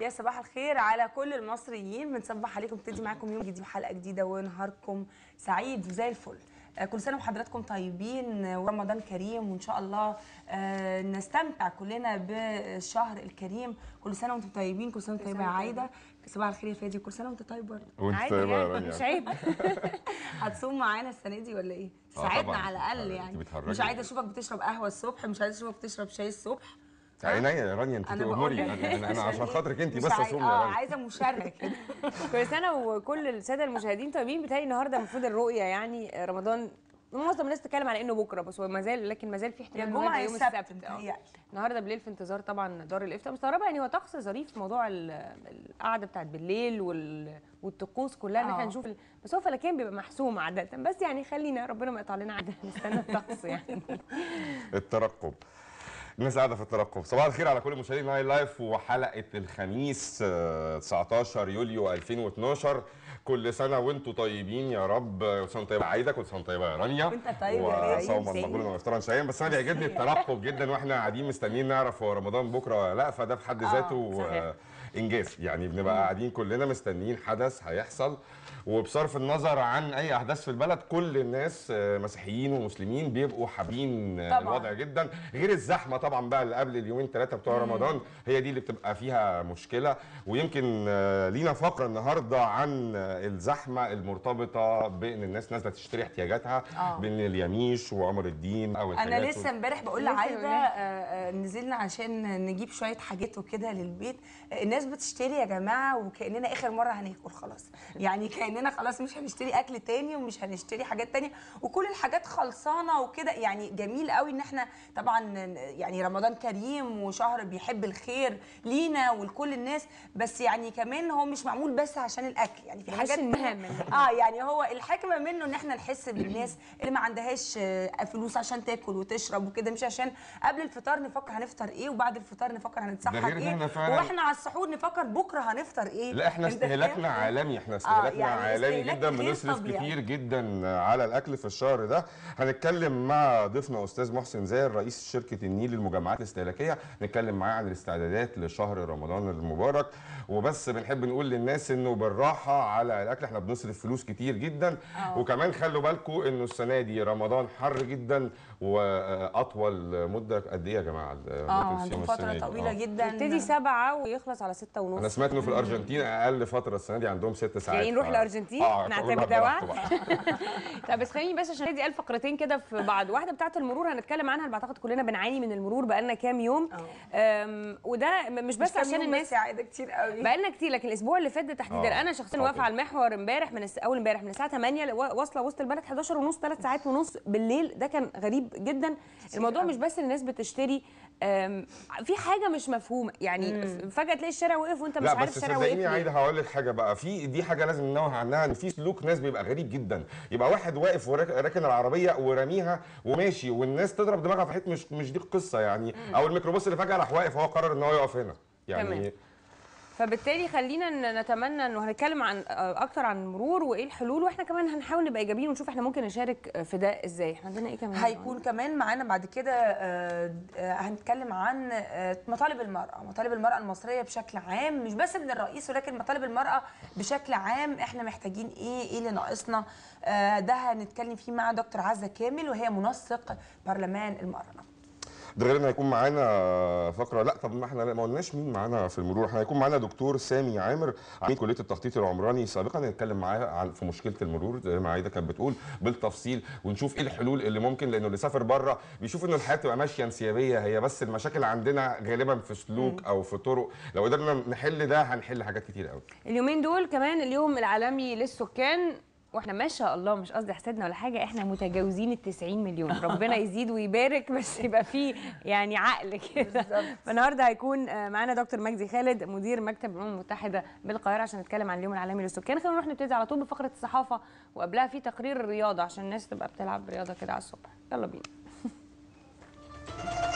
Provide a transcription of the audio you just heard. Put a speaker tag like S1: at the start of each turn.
S1: يا صباح الخير على كل المصريين بنصبح عليكم بتدي معاكم يوم جديد وحلقه جديده ونهاركم سعيد وزي الفل آه، كل سنه وحضراتكم طيبين آه، ورمضان كريم وان شاء الله آه، نستمتع كلنا بالشهر الكريم كل سنه وانتم طيبين كل سنه وانتم طيبه يا عايده صباح الخير يا فادي كل سنه وانت طيب برضه
S2: وانت
S3: عادي
S2: طيبه يا
S3: يعني
S2: رانيا
S3: مش عيب
S1: هتصوم معانا السنه دي ولا ايه؟
S2: آه
S1: ساعدنا
S2: طبعاً.
S1: على الاقل
S2: آه،
S1: يعني
S2: انت بتهرجي.
S1: مش عايزه اشوفك بتشرب قهوه الصبح مش عايزه اشوفك بتشرب شاي الصبح
S2: عينيا يا رانيا انت
S1: انا بقول
S2: تأمري
S1: لك
S2: انا انا, أنا عشان
S1: إيه؟
S2: خاطرك انت
S1: مش
S2: بس
S1: عاي-
S2: اصوم يا
S1: اه
S2: رانيا
S1: عايزه مشاركه كده
S3: كل سنه وكل الساده المشاهدين طيبين بتهيألي النهارده المفروض الرؤيه يعني رمضان معظم الناس تتكلم على انه بكره بس هو ما زال لكن ما زال في
S1: يا
S3: احتمال إن هو
S1: الجمعه
S3: يبقى
S1: يا
S3: يوم
S1: السبت
S3: السبت آه.
S1: متهيألي.
S3: النهارده بالليل في انتظار طبعا دار الافتاء مستغربه يعني هو طقس ظريف موضوع ال- القعده بتاعت بالليل وال والطقوس كلها ان احنا
S1: آه.
S3: نشوف ال- بس هو فلكيا بيبقى محسوم عاده بس يعني خلينا ربنا ما يقطع لنا عاده نستنى الطقس يعني
S2: الترقب الناس قاعده في الترقب صباح الخير على كل مشاهدين نايل لايف وحلقه الخميس آه، 19 يوليو 2012 كل سنه وانتم طيبين يا رب كل سنه طيبه عايده كل سنه طيبه يا رانيا
S1: وانت طيب يا ريم.
S2: وصوما
S3: زي.
S2: مقبولا وافطارا شهيا بس انا بيعجبني الترقب جدا واحنا قاعدين مستنيين نعرف هو رمضان بكره ولا لا فده في حد ذاته
S3: صحيح.
S2: آه، انجاز يعني بنبقى قاعدين كلنا مستنيين حدث هيحصل وبصرف النظر عن اي احداث في البلد كل الناس آه، مسيحيين ومسلمين بيبقوا حابين آه،
S1: طبعاً.
S2: الوضع جدا غير الزحمه طبعا بقى اللي قبل اليومين ثلاثه بتوع رمضان هي دي اللي بتبقى فيها مشكله ويمكن آه، لينا فقره النهارده عن آه، الزحمه المرتبطه بان الناس نازله تشتري احتياجاتها
S1: آه.
S2: بين اليميش وقمر الدين او
S1: انا
S2: الحاجات
S1: لسه امبارح بقول
S3: لسه
S1: لعايده
S3: بقول
S1: آه، آه، نزلنا عشان نجيب شويه حاجات وكده للبيت آه، الناس بتشتري يا جماعه وكاننا اخر مره هناكل خلاص يعني كاننا خلاص مش هنشتري اكل تاني ومش هنشتري حاجات تانية وكل الحاجات خلصانه وكده يعني جميل قوي ان احنا طبعا يعني رمضان كريم وشهر بيحب الخير لينا ولكل الناس بس يعني كمان هو مش معمول بس عشان الاكل يعني في
S3: بلاش
S1: حاجات
S3: النهم.
S1: اه يعني هو الحكمه منه ان احنا نحس بالناس اللي ما عندهاش آه، فلوس عشان تاكل وتشرب وكده مش عشان قبل الفطار نفكر هنفطر ايه وبعد الفطار نفكر
S2: ده
S1: هنتسحر
S2: غير إن
S1: ايه
S2: إحنا فعلاً-
S1: واحنا على السحور نفكر بكره هنفطر ايه
S2: لا احنا
S1: أنت
S2: استهلاكنا
S1: فاهم؟
S2: عالمي احنا استهلاكنا
S1: يعني
S2: عالمي
S1: استهلاك
S2: جدا
S1: غير
S2: بنصرف
S1: طبيعي.
S2: كتير جدا على الاكل في الشهر ده هنتكلم مع ضيفنا استاذ محسن زاهر رئيس شركه النيل للمجمعات الاستهلاكيه نتكلم معاه عن الاستعدادات لشهر رمضان المبارك وبس بنحب نقول للناس انه بالراحه على الاكل احنا بنصرف فلوس كتير جدا وكمان خلوا بالكم انه السنه دي رمضان حر جدا واطول مده قد ايه يا جماعه
S1: اه
S2: مدة الصيام
S1: عندهم
S2: السنة
S1: فتره
S2: دي؟
S1: طويله
S2: آه.
S1: جدا
S3: يبتدي سبعة ويخلص على ستة
S2: انا
S3: ونص
S2: سمعت انه في الارجنتين اقل فتره السنه دي عندهم ست ساعات
S3: جايين نروح
S2: ف-
S3: الأرجنتين؟
S2: اه
S3: نعتمد
S2: نعتمد
S3: ده
S2: ده
S3: وعد؟ طب بس خليني بس عشان ندي قال فقرتين كده في بعض واحده بتاعه المرور هنتكلم عنها بعتقد كلنا بنعاني من المرور بقالنا كام يوم أم، وده م- مش بس عشان الناس
S1: يا عايده كتير قوي
S3: بقالنا كتير لكن الاسبوع اللي فات ده تحديدا
S2: آه.
S3: انا شخصيا
S2: آه.
S3: واقفه على المحور امبارح من الس... اول امبارح من الساعه 8 ل- واصله وسط البلد 11 ونص 3 ساعات ونص بالليل ده كان غريب جدا الموضوع
S1: قوي.
S3: مش بس الناس بتشتري أم، في حاجه مش مفهومه يعني فجاه تلاقي الشارع وقف وانت مش
S2: لا
S3: عارف
S2: بس
S3: الشارع وقف
S2: صدقيني
S3: ليه.
S2: عايده هقول لك حاجه بقى في دي حاجه لازم ننوه عنها ان في سلوك ناس بيبقى غريب جدا يبقى واحد واقف وراكن العربيه وراميها وماشي والناس تضرب دماغها في حته مش مش دي القصه يعني او الميكروباص اللي فجاه راح واقف هو قرر ان هو يقف هنا يعني
S3: تمام. فبالتالي خلينا ن- نتمنى انه هنتكلم عن آه، اكتر عن المرور وايه الحلول واحنا كمان هنحاول نبقى ايجابيين ونشوف احنا ممكن نشارك في ده ازاي احنا عندنا ايه كمان
S1: هيكون كمان معانا بعد كده آه، آه، هنتكلم عن آه، مطالب المرأة مطالب المرأة المصرية بشكل عام مش بس من الرئيس ولكن مطالب المرأة بشكل عام احنا محتاجين ايه ايه اللي ناقصنا آه، ده هنتكلم فيه مع دكتور عزة كامل وهي منسق برلمان المرأة
S2: ده غير ان هيكون معانا فقره لا طب ما احنا ما قلناش مين معانا في المرور احنا هيكون معانا دكتور سامي عامر عميد كليه التخطيط العمراني سابقا نتكلم معاه عن في مشكله المرور زي ما عايده كانت بتقول بالتفصيل ونشوف ايه الحلول اللي ممكن لانه اللي سافر بره بيشوف ان الحياه تبقى ماشيه انسيابيه هي بس المشاكل عندنا غالبا في سلوك او في طرق لو قدرنا نحل ده هنحل حاجات كتير قوي
S3: اليومين دول كمان اليوم العالمي للسكان واحنا ما شاء الله مش قصدي حسدنا ولا حاجه احنا متجاوزين ال 90 مليون ربنا يزيد ويبارك بس يبقى فيه يعني عقل كده فالنهارده هيكون آه، معانا دكتور مجدي خالد مدير مكتب الامم المتحده بالقاهره عشان نتكلم عن اليوم العالمي للسكان خلينا نروح نبتدي على طول بفقره الصحافه وقبلها في تقرير الرياضه عشان الناس تبقى بتلعب رياضه كده على الصبح يلا بينا